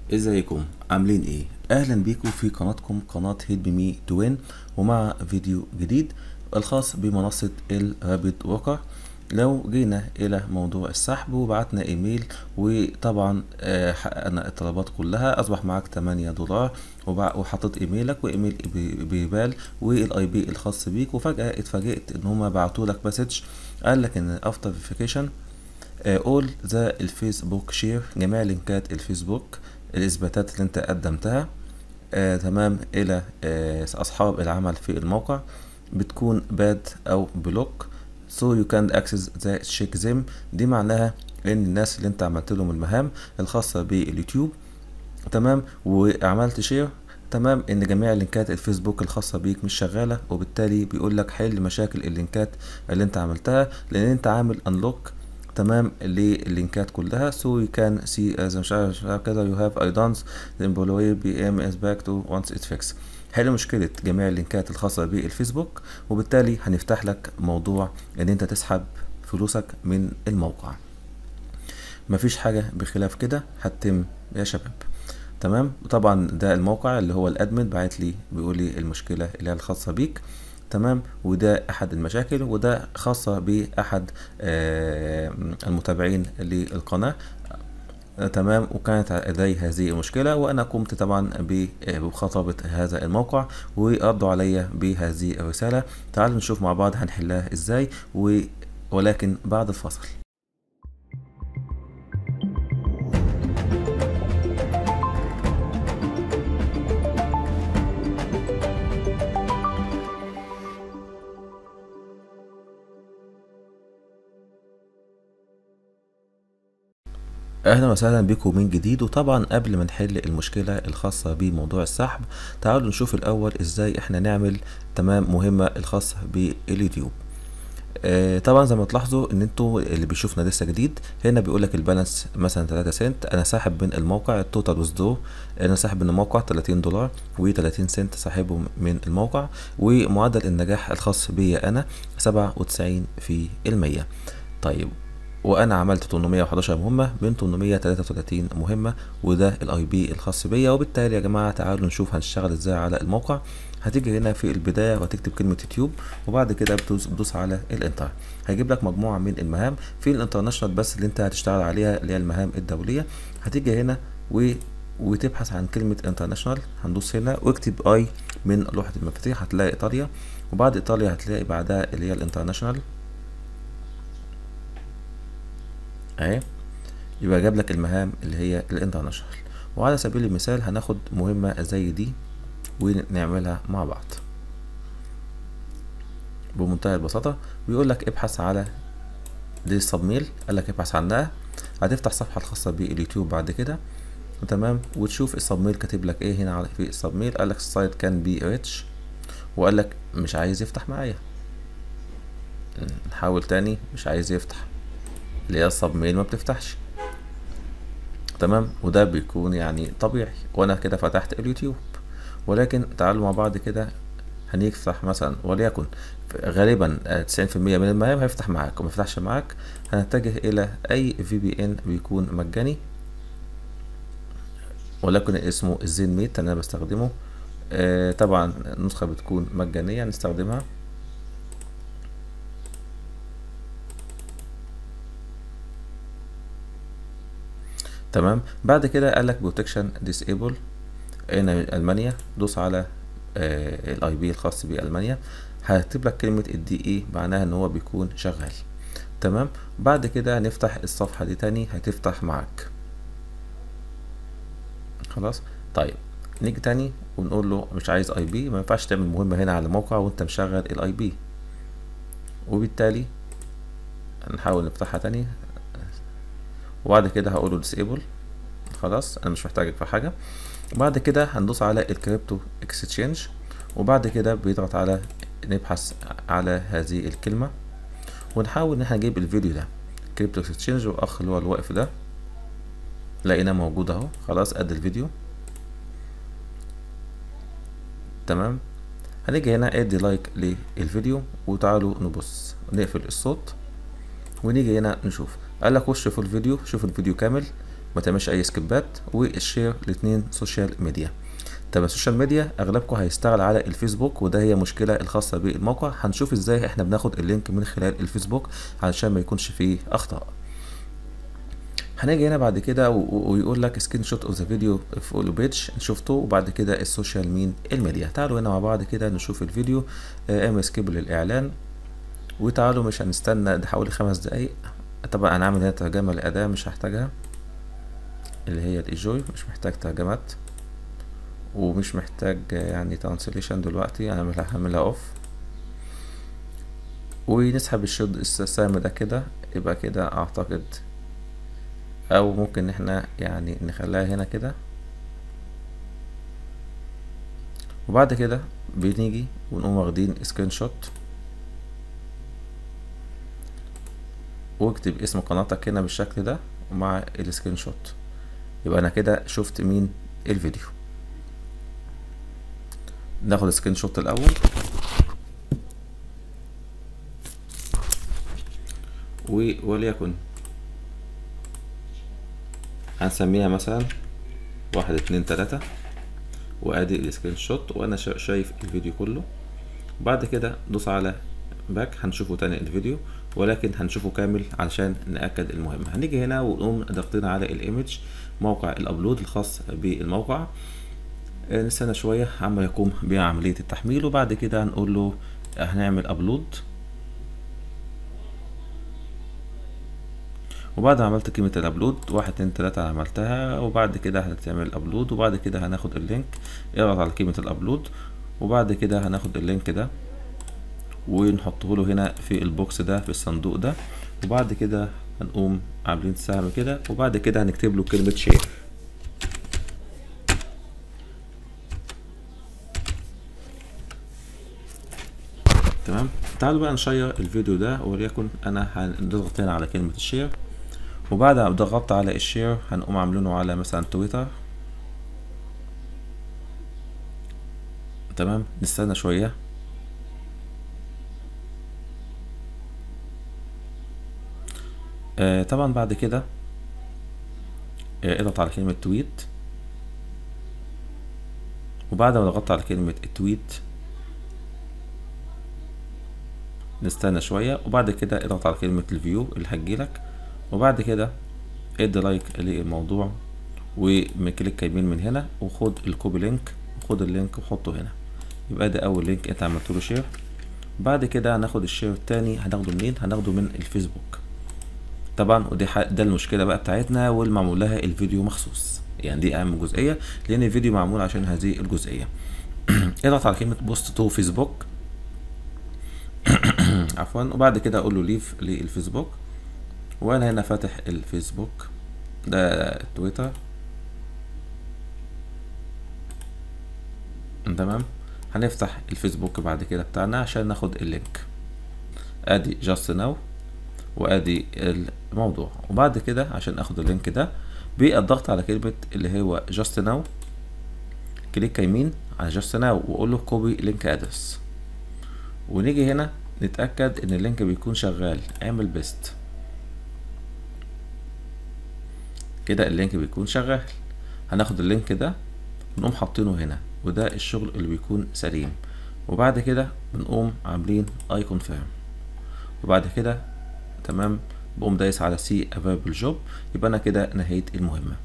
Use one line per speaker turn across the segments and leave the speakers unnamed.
ازيكم عاملين ايه اهلا بيكم في قناتكم قناة هيد مي توين ومع فيديو جديد الخاص بمنصة الرابط وقع لو جينا الى موضوع السحب وبعتنا ايميل وطبعا آه، حققنا الطلبات كلها اصبح معاك 8 دولار وبع- وحطيت ايميلك وايميل بي- بيبال والاي بي الخاص بيك وفجأة اتفاجئت ان هما بعتوا لك مسج قال لك ان افتر فيريفيكيشن اول ذا الفيسبوك شير جميع لينكات الفيسبوك الاثباتات اللي انت قدمتها آه تمام الى آه اصحاب العمل في الموقع بتكون باد او بلوك so you can access the check them دي معناها ان الناس اللي انت عملت لهم المهام الخاصة باليوتيوب تمام وعملت شير تمام ان جميع لينكات الفيسبوك الخاصة بيك مش شغالة وبالتالي بيقول لك حل مشاكل اللينكات اللي انت عملتها لان انت عامل انلوك تمام لللينكات كلها so you can see as مش عارف مش عارف كده you have items the employee PM is back to once it's fixed حل مشكلة جميع اللينكات الخاصة بالفيسبوك وبالتالي هنفتح لك موضوع ان انت تسحب فلوسك من الموقع مفيش حاجة بخلاف كده هتتم يا شباب تمام وطبعا ده الموقع اللي هو الادمن بعت لي بيقول لي المشكلة اللي هي الخاصة بيك تمام وده احد المشاكل وده خاصة باحد آه، المتابعين للقناة آه، تمام وكانت لدي هذه المشكلة وأنا قمت طبعا ب- آه، بمخاطبة هذا الموقع وردوا علي بهذه الرسالة تعالوا نشوف مع بعض هنحلها ازاي و... ولكن بعد الفصل اهلا وسهلا بكم من جديد وطبعا قبل ما نحل المشكله الخاصه بموضوع السحب تعالوا نشوف الاول ازاي احنا نعمل تمام مهمه الخاصه باليوتيوب آه طبعا زي ما تلاحظوا ان انتوا اللي بيشوفنا لسه جديد هنا بيقول لك البالانس مثلا 3 سنت انا ساحب من الموقع التوتال ويزدرو انا ساحب من الموقع 30 دولار و30 سنت ساحبهم من الموقع ومعدل النجاح الخاص بيا انا 97 في المية طيب وانا عملت 811 مهمه من 833 مهمه وده الاي بي الخاص بيا وبالتالي يا جماعه تعالوا نشوف هنشتغل ازاي على الموقع هتيجي هنا في البدايه وهتكتب كلمه يوتيوب وبعد كده بتدوس بتدوس على الانتر هيجيب لك مجموعه من المهام في الانترناشونال بس اللي انت هتشتغل عليها اللي هي المهام الدوليه هتيجي هنا و وتبحث عن كلمة انترناشونال هندوس هنا واكتب اي من لوحة المفاتيح هتلاقي ايطاليا وبعد ايطاليا هتلاقي بعدها اللي هي الانترناشونال اهي يبقى جاب لك المهام اللي هي الانترناشونال وعلى سبيل المثال هناخد مهمة زي دي ونعملها مع بعض بمنتهى البساطة بيقول لك ابحث على دي السبميل قال لك ابحث عنها هتفتح صفحة الخاصة باليوتيوب بعد كده تمام وتشوف السبميل كاتب لك ايه هنا على في السبميل قال لك السايت كان بي ريتش وقال لك مش عايز يفتح معايا نحاول تاني مش عايز يفتح اللي هي السب ميل ما بتفتحش تمام وده بيكون يعني طبيعي وانا كده فتحت اليوتيوب ولكن تعالوا مع بعض كده هنفتح مثلا وليكن غالبا تسعين في المية من المهام هيفتح معاك وما يفتحش معاك هنتجه الى اي في بي ان بيكون مجاني ولكن اسمه الزين ميت انا بستخدمه آه طبعا النسخة بتكون مجانية نستخدمها تمام بعد كده قال لك بروتكشن ديسيبل هنا المانيا دوس على الاي بي الخاص بالمانيا هيكتب لك كلمه الدي اي معناها ان هو بيكون شغال تمام بعد كده هنفتح الصفحه دي تاني هتفتح معاك خلاص طيب نيجي تاني ونقول له مش عايز اي بي ما ينفعش تعمل مهمه هنا على الموقع وانت مشغل الاي بي وبالتالي هنحاول نفتحها تاني وبعد كده هقول له disable خلاص انا مش محتاجك في حاجه وبعد كده هندوس على الكريبتو اكسشينج وبعد كده بيضغط على نبحث على هذه الكلمه ونحاول ان احنا نجيب الفيديو ده كريبتو اكسشينج واخ اللي هو الواقف ده لقيناه موجود اهو خلاص قد الفيديو تمام هنيجي هنا ادي لايك للفيديو وتعالوا نبص نقفل الصوت ونيجي هنا نشوف قال لك خش في الفيديو شوف الفيديو كامل ما تعملش اي سكيبات والشير الاتنين سوشيال ميديا طب السوشيال ميديا اغلبكم هيشتغل على الفيسبوك وده هي مشكله الخاصه بالموقع هنشوف ازاي احنا بناخد اللينك من خلال الفيسبوك علشان ما يكونش فيه اخطاء هنيجي هنا بعد كده ويقول لك سكرين شوت اوف ذا فيديو فولو بيج شفته وبعد كده السوشيال مين الميديا تعالوا هنا مع بعض كده نشوف الفيديو اعمل سكيب للاعلان وتعالوا مش هنستنى ده حوالي خمس دقايق طبعا انا عامل هنا ترجمه لاداه مش هحتاجها اللي هي الايجوي مش محتاج ترجمات ومش محتاج يعني ترانسليشن دلوقتي انا هعملها اوف ونسحب الشد السهم ده كده يبقى كده اعتقد او ممكن احنا يعني نخليها هنا كده وبعد كده بنيجي ونقوم واخدين سكرين شوت واكتب اسم قناتك هنا بالشكل ده ومع السكرين شوت يبقى انا كده شفت مين الفيديو ناخد سكرين شوت الاول وليكن هنسميها مثلا واحد اتنين تلاتة وادي السكرين شوت وانا شايف الفيديو كله بعد كده دوس على باك هنشوفه تاني الفيديو ولكن هنشوفه كامل علشان نأكد المهم هنيجي هنا ونقوم ضغطين على الايمج موقع الابلود الخاص بالموقع نستنى شوية عما يقوم بعملية التحميل وبعد كده هنقول له هنعمل ابلود وبعد ما عملت قيمة الابلود واحد اتنين تلاتة عملتها وبعد كده هتعمل ابلود وبعد كده هناخد اللينك اضغط على قيمة الابلود وبعد كده هناخد اللينك ده ونحطه له هنا في البوكس ده في الصندوق ده وبعد كده هنقوم عاملين سهم كده وبعد كده هنكتب له كلمة شير تمام تعالوا بقى نشير الفيديو ده وليكن انا هنضغط هنا على كلمة الشير وبعد ما ضغطت على الشير هنقوم عاملينه على مثلا تويتر تمام نستنى شوية آه طبعا بعد كده آه اضغط على كلمة تويت وبعد ما ضغطت على كلمة التويت نستنى شوية وبعد كده اضغط على كلمة الفيو اللي هتجيلك وبعد كده ادي لايك للموضوع ومن كليك يمين من هنا وخد الكوبي لينك وخد اللينك وحطه هنا يبقى ده اول لينك انت عملت له شير بعد كده هناخد الشير التاني هناخده منين هناخده من الفيسبوك طبعا ودي ده المشكله بقى بتاعتنا والمعمول لها الفيديو مخصوص يعني دي اهم جزئيه لان الفيديو معمول عشان هذه الجزئيه اضغط على كلمه بوست تو فيسبوك عفوا وبعد كده اقول له ليف للفيسبوك وانا هنا فاتح الفيسبوك ده تويتر تمام هنفتح الفيسبوك بعد كده بتاعنا عشان ناخد اللينك ادي جاست ناو وادي الموضوع وبعد كده عشان اخد اللينك ده بالضغط على كلمة اللي هو جاست ناو كليك يمين على جاست ناو واقول له كوبي لينك ادرس ونيجي هنا نتأكد ان اللينك بيكون شغال اعمل بيست كده اللينك بيكون شغال هناخد اللينك ده ونقوم حاطينه هنا وده الشغل اللي بيكون سليم وبعد كده بنقوم عاملين اي كونفيرم وبعد كده تمام بقوم دايس على سي افيلبل جوب يبقى انا كده نهيت المهمه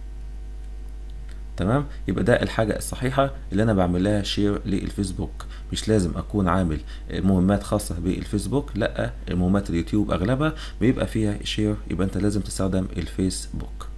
تمام يبقى ده الحاجة الصحيحة اللي أنا بعمل لها شير للفيسبوك مش لازم أكون عامل مهمات خاصة بالفيسبوك لأ مهمات اليوتيوب أغلبها بيبقى فيها شير يبقى أنت لازم تستخدم الفيسبوك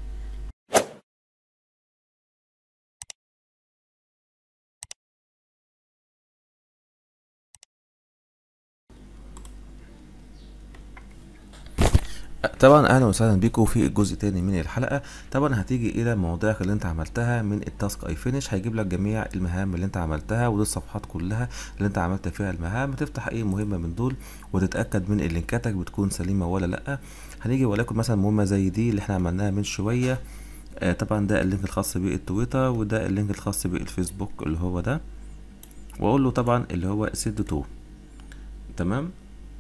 طبعا اهلا وسهلا بيكم في الجزء الثاني من الحلقه طبعا هتيجي الى مواضيعك اللي انت عملتها من التاسك اي فينش هيجيب لك جميع المهام اللي انت عملتها ودي الصفحات كلها اللي انت عملت فيها المهام تفتح اي مهمه من دول وتتاكد من اللينكاتك بتكون سليمه ولا لا هنيجي ولكن مثلا مهمه زي دي اللي احنا عملناها من شويه آه طبعا ده اللينك الخاص بالتويتر وده اللينك الخاص بالفيسبوك اللي هو ده واقول له طبعا اللي هو سيد تو تمام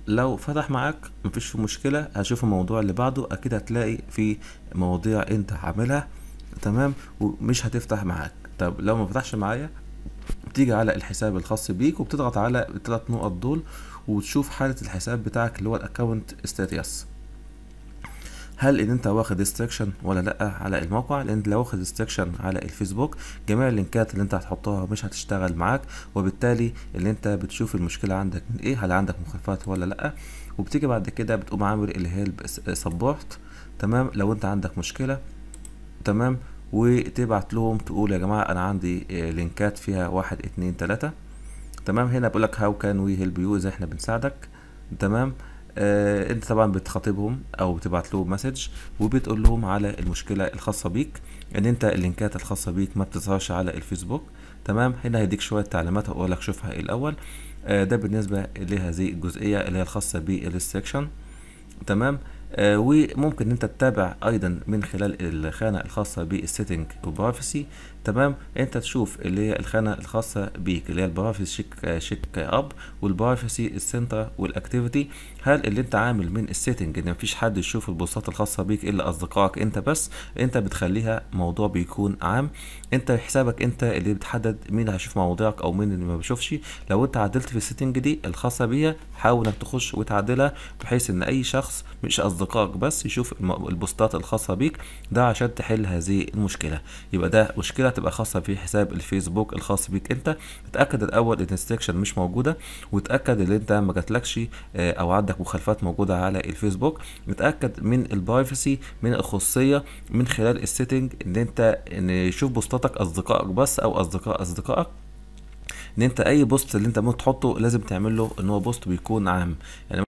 لو فتح معاك مفيش في مشكلة هشوف الموضوع اللي بعده اكيد هتلاقي في مواضيع انت عاملها تمام ومش هتفتح معاك طب لو ما فتحش معايا بتيجي على الحساب الخاص بيك وبتضغط على الثلاث نقط دول وتشوف حالة الحساب بتاعك اللي هو الاكونت ستاتيوس هل ان انت واخد استريكشن ولا لا على الموقع لان لو واخد استريكشن على الفيسبوك جميع اللينكات اللي انت هتحطها مش هتشتغل معاك وبالتالي اللي انت بتشوف المشكله عندك من ايه هل عندك مخالفات ولا لا وبتيجي بعد كده بتقوم عامل الهيلب سبورت تمام لو انت عندك مشكله تمام وتبعت لهم تقول يا جماعه انا عندي لينكات فيها واحد اتنين تلاته تمام هنا بقول لك هاو كان وي هيلب يو ازاي احنا بنساعدك تمام آه انت طبعا بتخاطبهم او بتبعت لهم مسج وبتقول لهم على المشكله الخاصه بيك ان انت اللينكات الخاصه بيك ما بتظهرش على الفيسبوك تمام هنا هيديك شويه تعليمات اقول لك شوفها ايه الاول آه ده بالنسبه لهذه الجزئيه اللي هي الخاصه بالريستريكشن تمام آه وممكن انت تتابع ايضا من خلال الخانه الخاصه بالسيتنج وبرايفسي تمام انت تشوف اللي هي الخانه الخاصه بيك اللي هي البرايفسي شيك شيك اب والبرايفسي السنتر والاكتيفيتي هل اللي انت عامل من السيتنج ان مفيش حد يشوف البوستات الخاصه بيك الا اصدقائك انت بس انت بتخليها موضوع بيكون عام انت حسابك انت اللي بتحدد مين اللي هيشوف مواضيعك او مين اللي ما بيشوفش لو انت عدلت في السيتنج دي الخاصه بيها حاول انك تخش وتعدلها بحيث ان اي شخص مش اصدقائك بس يشوف البوستات الخاصه بيك ده عشان تحل هذه المشكله يبقى ده مشكله تبقى خاصه في حساب الفيسبوك الخاص بيك انت اتاكد الاول ان الريستريكشن مش موجوده وتاكد ان انت ما جاتلكش او عندك مخالفات موجوده على الفيسبوك اتاكد من البرايفسي من الخصوصيه من خلال السيتنج ان انت ان يشوف بوستاتك اصدقائك بس او اصدقاء اصدقائك ان انت اي بوست اللي انت ممكن تحطه لازم تعمل له ان هو بوست بيكون عام يعني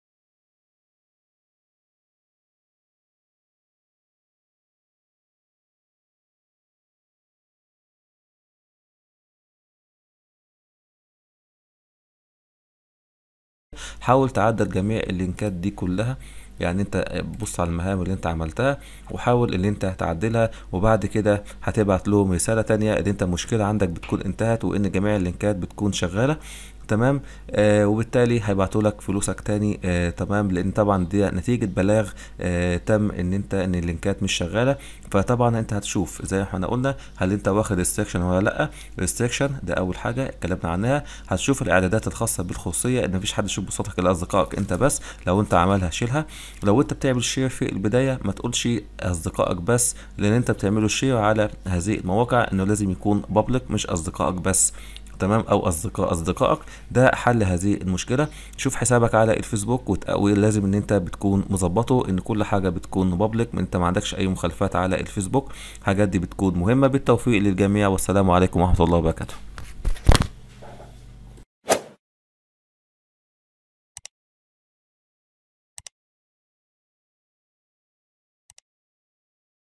حاول تعدل جميع اللينكات دي كلها يعني انت بص على المهام اللي انت عملتها وحاول ان انت تعدلها وبعد كده هتبعت لهم رسالة تانية ان انت المشكلة عندك بتكون انتهت وان جميع اللينكات بتكون شغالة تمام آه وبالتالي هيبعتوا لك فلوسك تاني آه تمام لان طبعا دي نتيجه بلاغ آه تم ان انت ان اللينكات مش شغاله فطبعا انت هتشوف زي ما احنا قلنا هل انت واخد ريستريكشن ولا لا ريستريكشن ده اول حاجه اتكلمنا عنها هتشوف الاعدادات الخاصه بالخصوصيه ان مفيش حد يشوف بصوتك الا اصدقائك انت بس لو انت عملها شيلها لو انت بتعمل شير في البدايه ما تقولش اصدقائك بس لان انت بتعمله شير على هذه المواقع انه لازم يكون بابليك مش اصدقائك بس تمام او اصدقاء اصدقائك ده حل هذه المشكله شوف حسابك على الفيسبوك ولازم ان انت بتكون مظبطه ان كل حاجه بتكون بابليك انت ما عندكش اي مخالفات على الفيسبوك الحاجات دي بتكون مهمه بالتوفيق للجميع والسلام عليكم ورحمه الله وبركاته